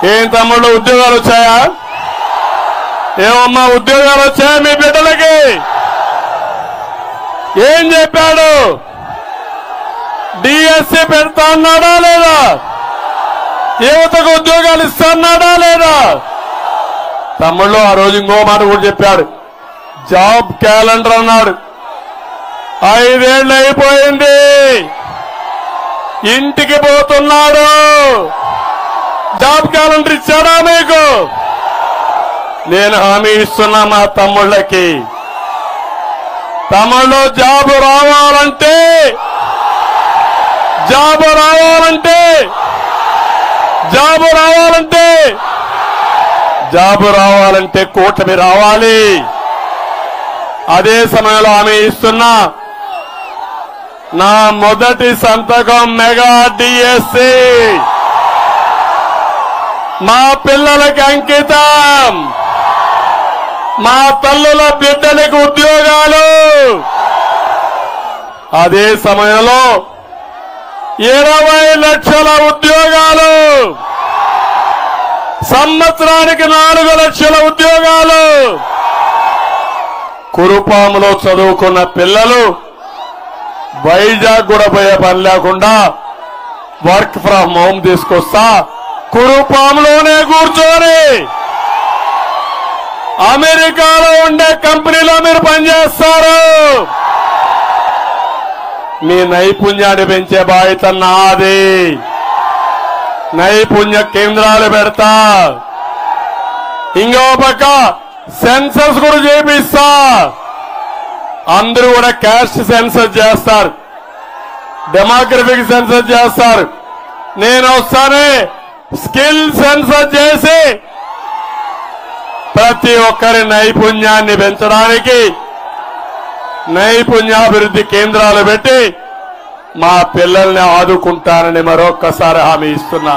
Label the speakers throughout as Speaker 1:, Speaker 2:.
Speaker 1: ఏం తమ్ముళ్ళు ఉద్యోగాలు వచ్చాయా ఏమమ్మా ఉద్యోగాలు వచ్చాయా మీ బిడ్డలకి ఏం చెప్పాడు డిఎస్సి పెడతా అన్నాడా లేదా యువతకు ఉద్యోగాలు ఇస్తున్నాడా లేదా తమ్ముళ్ళు ఆ రోజు ఇంకో మాట కూడా చెప్పాడు జాబ్ క్యాలెండర్ అన్నాడు ఐదేళ్ళు అయిపోయింది ఇంటికి పోతున్నాడు జాబ్ క్యాలెండర్ ఇచ్చాడా మీకు నేను హామీ ఇస్తున్నా మా తమ్ముళ్ళకి తమ్ముళ్ళు జాబు రావాలంటే జాబు రావాలంటే జాబు రావాలంటే జాబు రావాలంటే కూటమి రావాలి అదే సమయంలో ఆమె ఇస్తున్నా నా మొదటి సంతకం మెగా డిఎస్సి మా పిల్లలకి అంకితం మా తల్లుల బిడ్డలకు ఉద్యోగాలు అదే సమయంలో ఇరవై లక్షల ఉద్యోగాలు సంవత్సరానికి నాలుగు లక్షల ఉద్యోగాలు కురుపాములో చదువుకున్న పిల్లలు వైజాగ్ కూడా పోయే పని లేకుండా వర్క్ ఫ్రమ్ హోమ్ తీసుకొస్తా కురుపాములోనే కూర్చొని అమెరికాలో ఉండే కంపెనీలో మీరు పనిచేస్తారు మీ నైపుణ్యాన్ని పెంచే బాధ్యత నాది నైపుణ్య కేంద్రాలు పెడతా ఇంకో పక్క సెన్సస్ కూడా చేపిస్తా అందరూ కూడా క్యాస్ట్ సెన్సస్ చేస్తారు డెమోగ్రఫిక్ సెన్సస్ చేస్తారు నేను వస్తానే స్కిల్ సెన్సస్ చేసి ప్రతి ఒక్కరి నైపుణ్యాన్ని పెంచడానికి నైపుణ్యాభివృద్ధి కేంద్రాలు పెట్టి మా పిల్లల్ని ఆదుకుంటానని మరొక్కసారి హామీ ఇస్తున్నా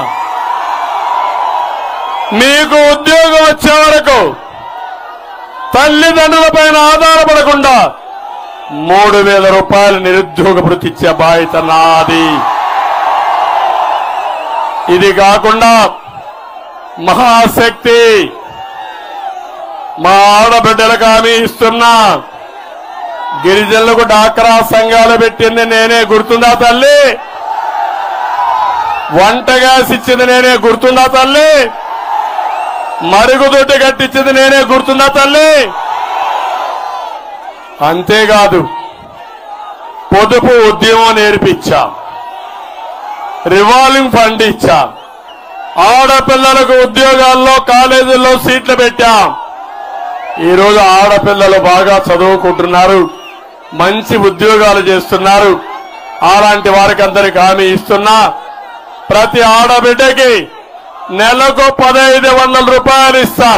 Speaker 1: మీకు ఉద్యోగం వచ్చే వరకు తల్లిదండ్రుల పైన ఆధారపడకుండా మూడు వేల రూపాయలు నిరుద్యోగ భృతి ఇచ్చే బాధ్యత నాది ఇది కాకుండా మహాశక్తి మా ఆడబిడ్డలకు హామీ ఇస్తున్నా గిరిజనులకు డాక్రా సంఘాలు పెట్టింది నేనే గుర్తుందా తల్లి వంట గ్యాస్ ఇచ్చింది నేనే గుర్తుందా తల్లి మరుగుదొడ్డి కట్టించింది నేనే గుర్తుందా తల్లి అంతేకాదు పొదుపు ఉద్యమం నేర్పించా రివాల్వింగ్ ఫండ్ ఇచ్చా ఆడపిల్లలకు ఉద్యోగాల్లో కాలేజీల్లో సీట్లు పెట్టాం ఈరోజు ఆడపిల్లలు బాగా చదువుకుంటున్నారు మంచి ఉద్యోగాలు చేస్తున్నారు అలాంటి వారికి అందరికి హామీ ఇస్తున్నా ప్రతి ఆడబిడ్డకి నెలకు పదహైదు వందల రూపాయలు ఇస్తాం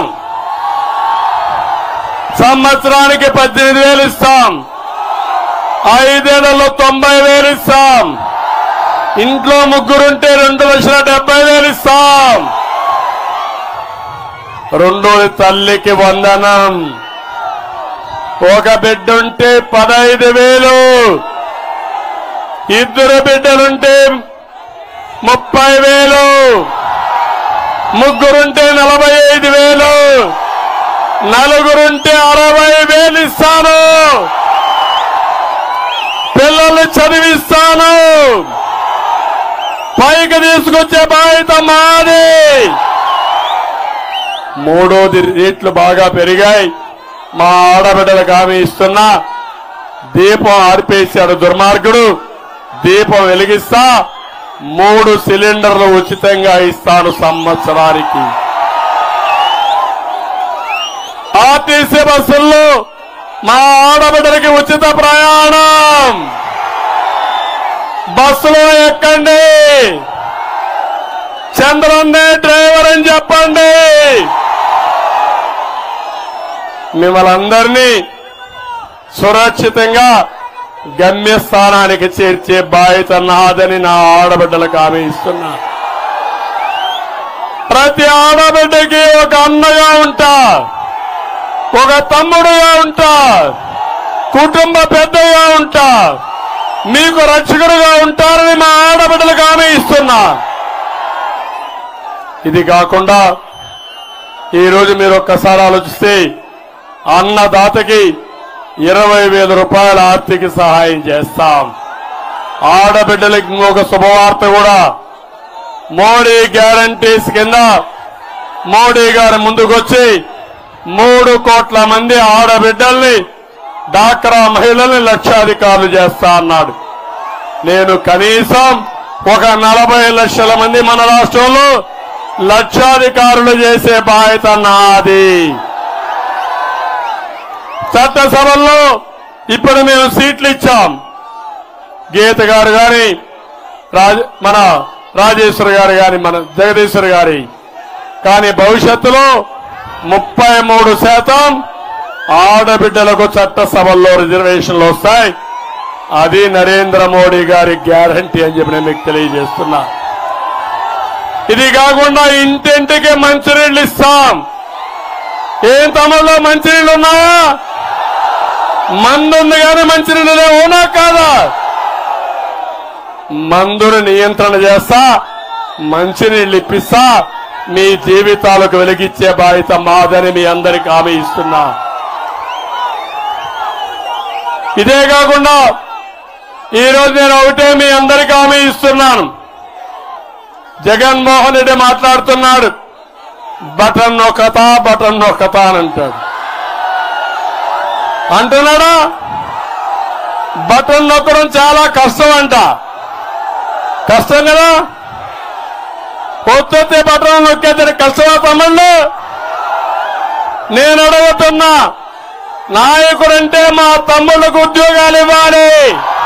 Speaker 1: సంవత్సరానికి పద్దెనిమిది వేలు ఇస్తాం ఐదేళ్లలో తొంభై వేలు ఇస్తాం ఇంట్లో ముగ్గురుంటే రెండు లక్షల డెబ్బై వేలు ఇస్తాం రెండోది తల్లికి వందనం ఒక బిడ్డ ఉంటే పదహైదు వేలు ఇద్దరు బిడ్డలుంటే ముప్పై వేలు ముగ్గురుంటే నలభై ఐదు వేలు నలుగురుంటే అరవై వేలు ఇస్తాను పిల్లల్ని చదివిస్తాను పైకి తీసుకొచ్చే బాధ్యత మాది మూడోది రేట్లు బాగా పెరిగాయి మా ఆడబిడ్డలకు హామీ ఇస్తున్నా దీపం ఆర్పేశాడు దుర్మార్గుడు దీపం వెలిగిస్తా మూడు సిలిండర్లు ఉచితంగా ఇస్తాను సంవత్సరానికి ఆర్టీసీ బస్సుల్లో మా ఆడబిడ్డలకి ఉచిత ప్రయాణం బస్సులో ఎక్కండి చంద్రన్నే డ్రైవర్ అని చెప్పండి మిమ్మల్ని అందరినీ సురక్షితంగా గమ్యస్థానానికి చేర్చే బాధ్యత నాదని నా ఆడబిడ్డలకు హామీ ఇస్తున్నా ప్రతి ఆడబిడ్డకి ఒక అన్నగా ఉంటా ఒక తమ్ముడుగా ఉంటా కుటుంబ పెద్దగా ఉంటా మీకు రక్షకుడుగా ఉంటారని మా ఆడబిడ్డలకు హామీ ఇస్తున్నా ఇది కాకుండా ఈరోజు మీరు ఒక్కసారి ఆలోచిస్తే అన్నదాతకి ఇరవై వేల రూపాయల ఆర్థిక సహాయం చేస్తాం ఆడబిడ్డలకి ఇంకొక శుభవార్త కూడా మోడీ గ్యారంటీస్ కింద మోడీ గారు ముందుకొచ్చి మూడు కోట్ల మంది ఆడబిడ్డల్ని డాక్రా మహిళల్ని లక్షాధికారులు చేస్తా అన్నాడు నేను కనీసం ఒక నలభై లక్షల మంది మన రాష్ట్రంలో లక్షాధికారులు చేసే బాధ్యత నాది చట్టసభల్లో ఇప్పుడు మేము సీట్లు ఇచ్చాం గీత గారు గాని రాజ మన రాజేశ్వర్ గారు గాని మన జగదీశ్వర్ గారి కానీ భవిష్యత్తులో ముప్పై మూడు శాతం ఆడబిడ్డలకు చట్టసభల్లో రిజర్వేషన్లు వస్తాయి అది నరేంద్ర మోడీ గారి గ్యారంటీ అని చెప్పి నేను మీకు తెలియజేస్తున్నా ఇది కాకుండా ఇంటింటికి మంచినీళ్ళు ఇస్తాం ఏం తమలో మంచినీళ్ళు ఉన్నాయా మందు ఉంది కానీ మంచినీళ్ళు లేవు అవునా కాదా మందుని నియంత్రణ చేస్తా మంచినీళ్ళు ఇప్పిస్తా మీ జీవితాలకు వెలిగిచ్చే బాధ్యత మాదని మీ అందరికి హామీ ఇస్తున్నా ఇదే కాకుండా ఈరోజు నేను ఒకటే మీ అందరికి హామీ ఇస్తున్నాను జగన్మోహన్ రెడ్డి మాట్లాడుతున్నాడు బటన్ నొక్కత బటన్ నొక్కత అని అంటాడు అంటున్నాడా బటన్ నొక్కడం చాలా కష్టం అంట కష్టం కదా పొద్దుతే బటన్ నొక్కేది కష్టమా తమ్ముళ్ళు నేను అడుగుతున్నా నాయకుడంటే మా తమ్ముళ్ళకు ఉద్యోగాలు ఇవ్వాలి